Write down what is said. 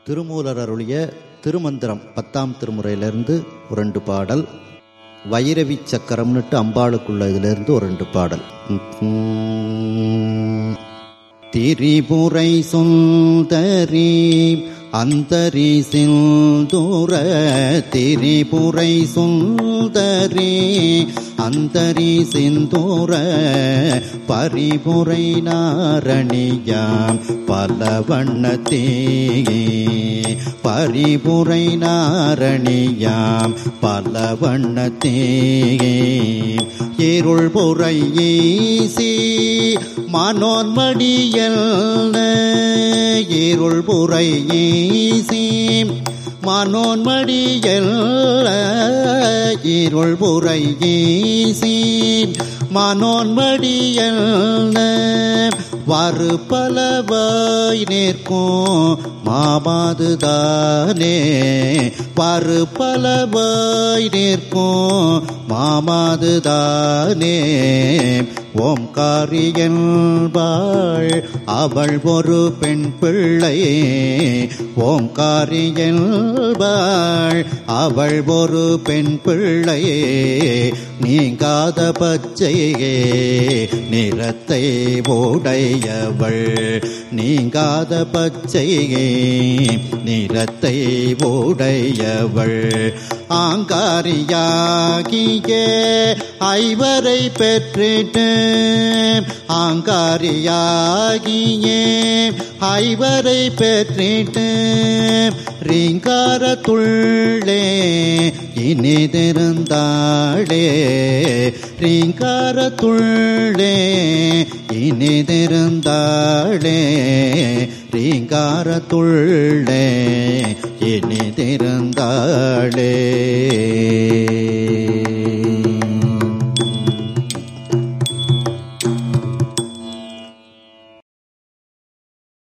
திருமூலர் அருளிய திருமந்திரம் பத்தாம் திருமுறையிலிருந்து ஒரு ரெண்டு பாடல் வைரவி சக்கரம்னுட்டு அம்பாளுக்குள்ள இதிலிருந்து ஒரு ரெண்டு பாடல் திரிபுரை சுந்தரி அந்தரி சிந்துர திரிபுரை சுந்தரி அந்தரி சிந்துர பரிபுரை நாரணியாம் பல வண்ணத்தே பரிபுரை நாரணியாம் பல வண்ணத்தே இருள் புரை ஈசி மனோன்மடியல் இருள் புரை ஈசி மனோன்மடியல் இருள் புரை ஈசி மனோன்மடியல் வரு பலவாய் நிற்கும் மாமாதுதானே வரு பலவாய் நிற்கும் மாமாதுதானே ஓம்காரியன் வாழ் அவள் ஒரு பெண் பிள்ளை ஓம்காரியன் வாழ் அவள் ஒரு பெண் பிள்ளை நீங்காத பச்சையே நிறத்தை உடையவள் நீங்காத பச்சையே நிறத்தை உடையவள் ஆங்காரியாகிய ஐவரை பெற்றிட்டு ஆங்காரியாகிய ஐவரை பெற்றிட்டு ரீங்காரத்துள்ளே இனிதிருந்தாளே ரீங்காரத்துள்ளே இனிதிருந்தாளே ரீங்காரத்துள்ளே இனிதிருந்தாளே